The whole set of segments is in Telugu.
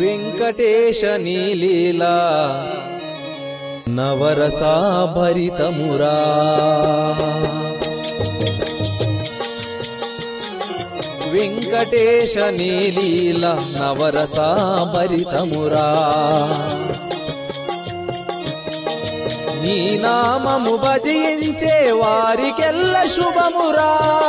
వెంకటేశ నీలీలా నవరసాభరితమురా వెంకటేశ నీలీల నవరసాభరితమురా నీ నామము భజించే వారికెల్ల శుభమురా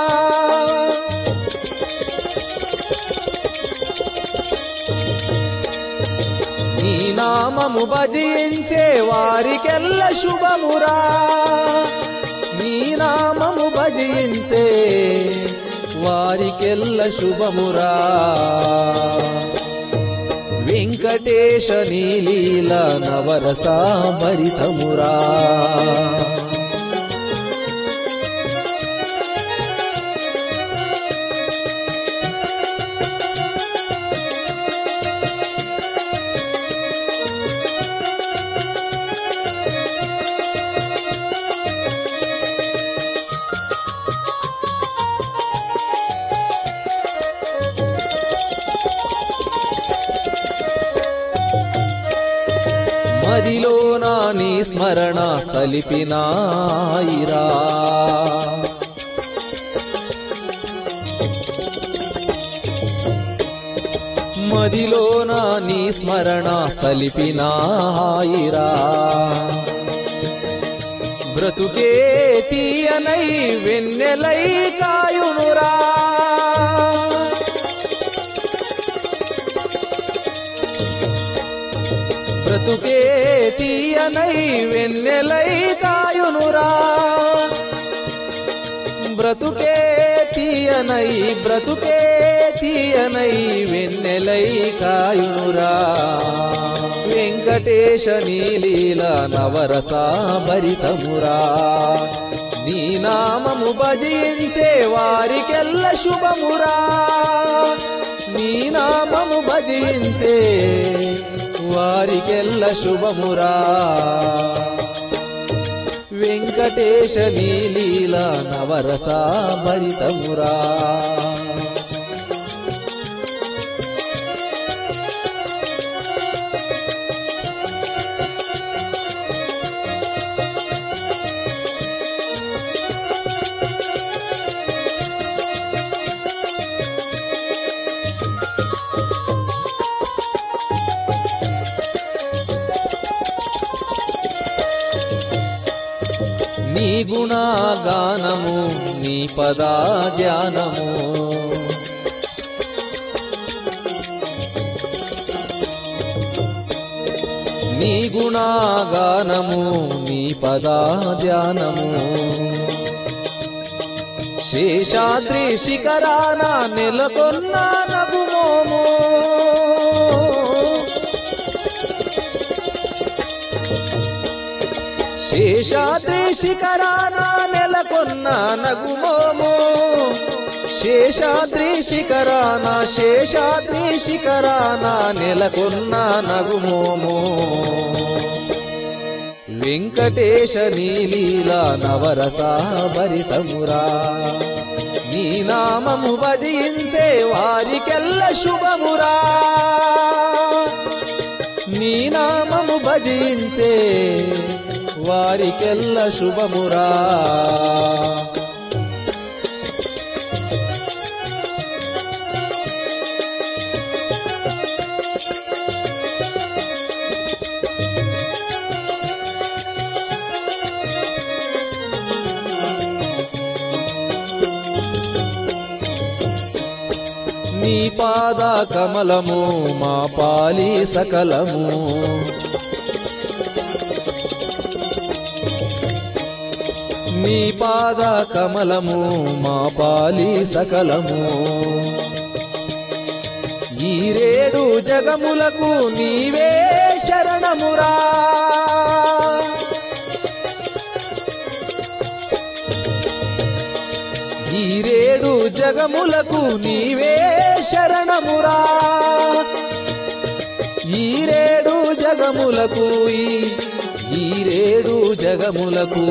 నీ నామము భజించే వారికెల్ల శుభమురా నీ నామము భజించే వారికెల్ల శుభమురా వెంకటేశ నీలీల నవరసా భరితమురా మదిలో నా నీ స్మరణ సలిపినాయిరా మదిలో నా నీ స్మరణ సలిపినాయిరా బ్రతుకే తీయనై వెన్నెలై కాయునురా బ్రతుకే తీయనై వెన్నెలై కాయునురా బ్రతుకే తీయనై బ్రతుకే తీయనై వెన్నెలై కాయునురా వెంకటేశ నీలీల నవరసా భరితమురా నీ నామము భజించే వారికెల్ల శుభమురా నీ నామము భజించే వారికెల్ల శుభమురా వెంకటేశ నీలీల నవరసా భరితమురా నీ గుణాగానము నీ పదా ధ్యానము నీ గుణాగానము నీ పదా ధ్యానము శేషాద్రి శిఖరాన నెలకొన్న నగుమోము శేషాద్రి శిఖరాన నెలకొన్న నగుమోము శేషాద్రి శిఖరాన శేషాద్రి శిఖరాన నెలకొన్న నగుమోము వెంకటేశ నీలీల నవరసా భరితమురా నీ నామము భజించే వారికెల్ల శుభమురా నీ నామము భజించే వారికెల్ల శుభమురా నీ పాద కమలము మా పాలి సకలము నీ పాద కమలము మా పాలి సకలము ఈ రేడు జగములకు నీవే శరణమురా ఈ రేడు జగములకు నీవే శరణమురా ఈ రేడు జగములకు ఈ ఈ రేడు జగములకు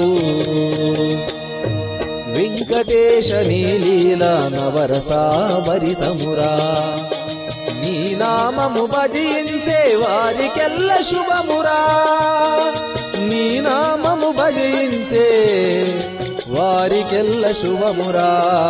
వెంకటేశ నీలీల నవరసా భరితమురా నీ నామము భజించే వారికెల్ల శుభమురా నీ నామము భజించే వారికెల్ల శుభమురా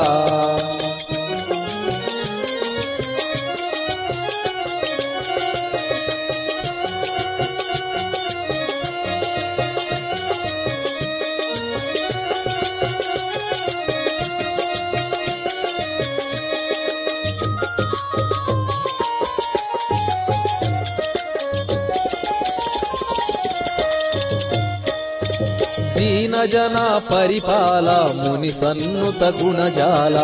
దీన జన పరిపాల ముని సన్నుత గుణజాల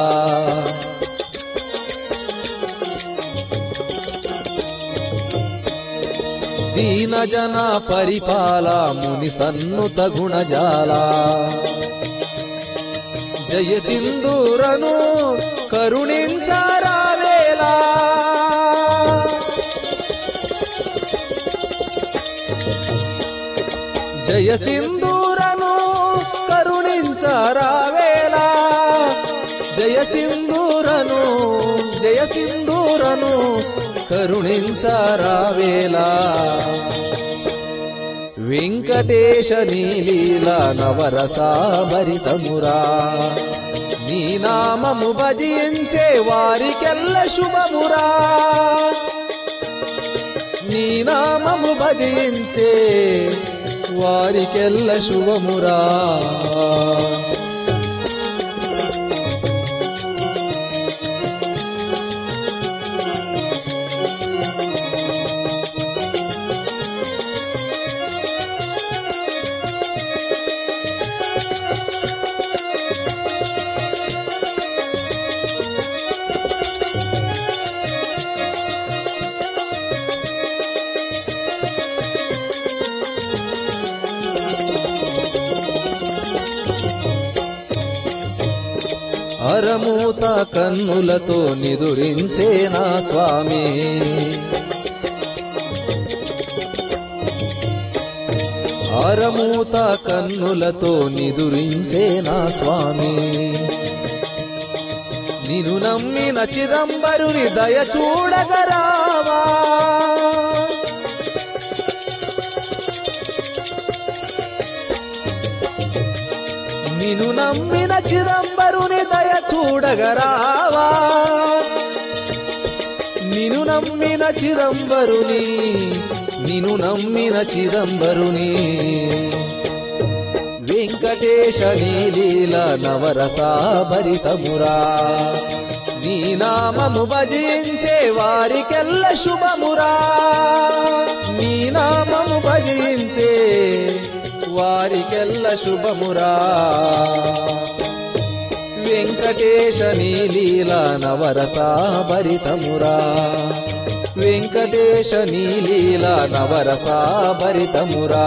దీన జన పరిపాల ముని సన్నుత గుణజాల జయ సింధూరను కరుణించారావేలా జయ సింధూరను కరుణించరావేలా జయ సింధూరను జయ సింధూరను కరుణించరావేలా వెంకటేశ నీలీల నవరసాభరితమురా నీ నామము భజించే వారికెల్ల శుభమురా నీ నామము భజించే వారికెల్ల శుభమురా అరమూత కన్నులతో నిదురించే నా స్వామి అరమూత కన్నులతో నిదురించే నా స్వామి నిన్ను నమ్మిన చిదంబరుని దయ చూడగరావా నిన్ను నమ్మిన చిదంబరుని దయ చూడగరావా నిన్ను నమ్మిన చిదంబరుని నిన్ను నమ్మిన చిదంబరుని వెంకటేశ నీలీల నవరసాభరితమురా నీ నామము భజించే వారికెల్ల శుభమురా నీ నామము భజించే వారికెల్ల శుభమురా వెంకటేశ నీలీల నవరసాభరితమురా వెంకటేశ నీలీల నవరసాభరితమురా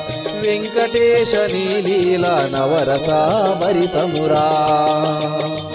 వెంకటేశ నీలీల నవరసాభరితమురా